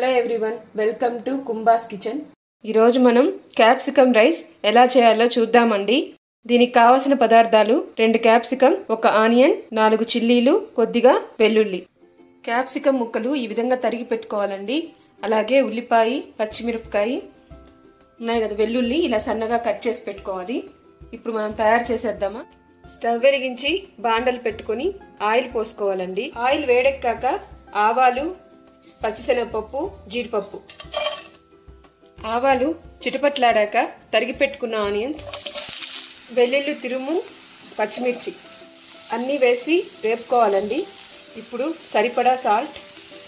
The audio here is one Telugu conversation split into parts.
హలో ఎవ్రీవన్ వెల్కమ్ టు కుంబాస్ కిచెన్ ఈరోజు మనం క్యాప్సికమ్ రైస్ ఎలా చేయాలో చూద్దామండి దీనికి కావలసిన పదార్థాలు రెండు క్యాప్సికమ్ ఒక ఆనియన్ నాలుగు చిల్లీలు కొద్దిగా వెల్లుల్లి క్యాప్సికమ్ ముక్కలు ఈ విధంగా తరిగి పెట్టుకోవాలండి అలాగే ఉల్లిపాయ పచ్చిమిరపకాయ ఉన్నాయి కదా వెల్లుల్లి ఇలా సన్నగా కట్ చేసి పెట్టుకోవాలి ఇప్పుడు మనం తయారు చేసేద్దామా స్టవ్ వెలిగించి బాండలు పెట్టుకొని ఆయిల్ పోసుకోవాలండి ఆయిల్ వేడెక్కాక ఆవాలు పచ్చిశనగపప్పు జీడిపప్పు ఆవాలు చిటపట్లాడాక తరిగి పెట్టుకున్న ఆనియన్స్ వెల్లుల్లి తిరుము పచ్చిమిర్చి అన్నీ వేసి వేపుకోవాలండి ఇప్పుడు సరిపడా సాల్ట్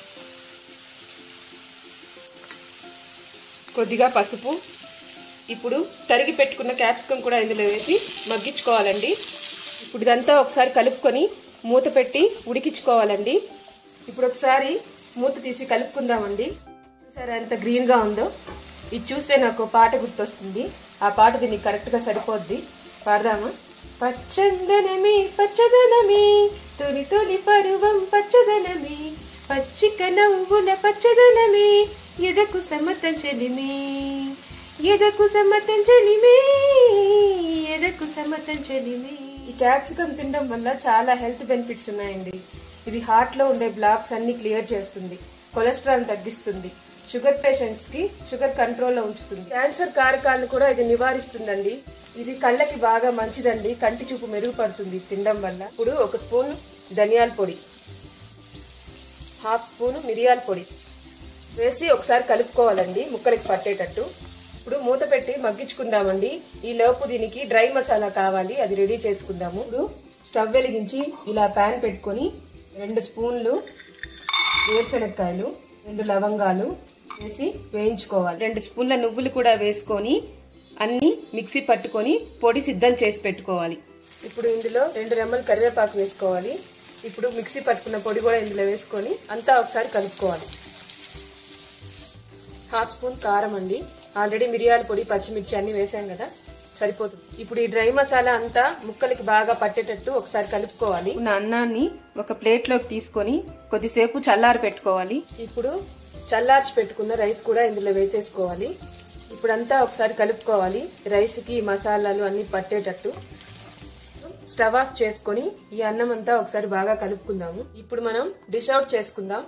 కొద్దిగా పసుపు ఇప్పుడు తరిగి పెట్టుకున్న క్యాప్సికం కూడా ఇందులో వేసి మగ్గించుకోవాలండి ఇప్పుడు ఇదంతా ఒకసారి కలుపుకొని మూత పెట్టి ఉడికించుకోవాలండి ఇప్పుడు ఒకసారి మూత తీసి కలుపుకుందామండి చూసారా ఎంత గ్రీన్గా ఉందో ఇది చూస్తే నాకు పాట గుర్తొస్తుంది ఆ పాట దీనికి కరెక్ట్గా సరిపోద్ది పాడదామా పచ్చందనమే పచ్చదనమే తొలి తొలి పరువం పచ్చదనమే పచ్చిక నవ్వుల పచ్చదనమే ఎదకు సమతం చెలిమే ఎదకు సమతం చెలిమే ఎదకు సమతం చెలిమే ఈ క్యాప్సికమ్ తినడం వల్ల చాలా హెల్త్ బెనిఫిట్స్ ఉన్నాయండి ఇది హార్ట్లో ఉండే బ్లాక్స్ అన్ని క్లియర్ చేస్తుంది కొలెస్ట్రాల్ తగ్గిస్తుంది షుగర్ పేషెంట్స్ కి షుగర్ కంట్రోల్లో ఉంచుతుంది క్యాన్సర్ కారకాలను కూడా ఇది నివారిస్తుందండి ఇది కళ్ళకి బాగా మంచిదండి కంటి చూపు మెరుగుపడుతుంది తినడం వల్ల ఇప్పుడు ఒక స్పూన్ ధనియాల పొడి హాఫ్ స్పూన్ మిరియాల పొడి వేసి ఒకసారి కలుపుకోవాలండి ముక్కలకి పట్టేటట్టు ఇప్పుడు మూత పెట్టి మగ్గించుకుందామండి ఈ లోపు దీనికి డ్రై మసాలా కావాలి అది రెడీ చేసుకుందాము ఇప్పుడు స్టవ్ వెలిగించి ఇలా ప్యాన్ పెట్టుకొని రెండు స్పూన్లు వేరుశనక్కాయలు రెండు లవంగాలు వేసి వేయించుకోవాలి రెండు స్పూన్ల నువ్వులు కూడా వేసుకొని అన్ని మిక్సీ పట్టుకొని పొడి సిద్ధం చేసి పెట్టుకోవాలి ఇప్పుడు ఇందులో రెండు రెమ్మలు కరివేపాకు వేసుకోవాలి ఇప్పుడు మిక్సీ పట్టుకున్న పొడి కూడా ఇందులో వేసుకొని అంతా ఒకసారి కలుపుకోవాలి హాఫ్ స్పూన్ కారం అండి ఆల్రెడీ మిరియాల పొడి పచ్చిమిర్చి అన్ని వేసాం కదా సరిపోతుంది ఇప్పుడు ఈ డ్రై మసాలా అంతా ముక్కలకి బాగా పట్టేటట్టు ఒకసారి కలుపుకోవాలి ఉన్న అన్నాన్ని ఒక ప్లేట్లోకి తీసుకొని కొద్దిసేపు చల్లారి పెట్టుకోవాలి ఇప్పుడు చల్లార్చి పెట్టుకున్న రైస్ కూడా ఇందులో వేసేసుకోవాలి ఇప్పుడంతా ఒకసారి కలుపుకోవాలి రైస్కి మసాలాలు అన్ని పట్టేటట్టు స్టవ్ ఆఫ్ చేసుకొని ఈ అన్నం అంతా ఒకసారి బాగా కలుపుకుందాము ఇప్పుడు మనం డిష్ అవుట్ చేసుకుందాం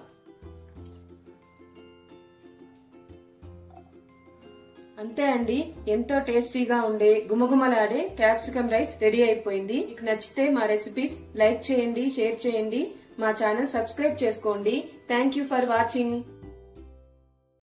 అంతే అండి ఎంతో టేస్టీగా ఉండే గుమగుమలాడే క్యాప్సికమ్ రైస్ రెడీ అయిపోయింది మీకు నచ్చితే మా రెసిపీస్ లైక్ చేయండి షేర్ చేయండి మా ఛానల్ సబ్స్క్రైబ్ చేసుకోండి థ్యాంక్ యూ ఫర్ వాచింగ్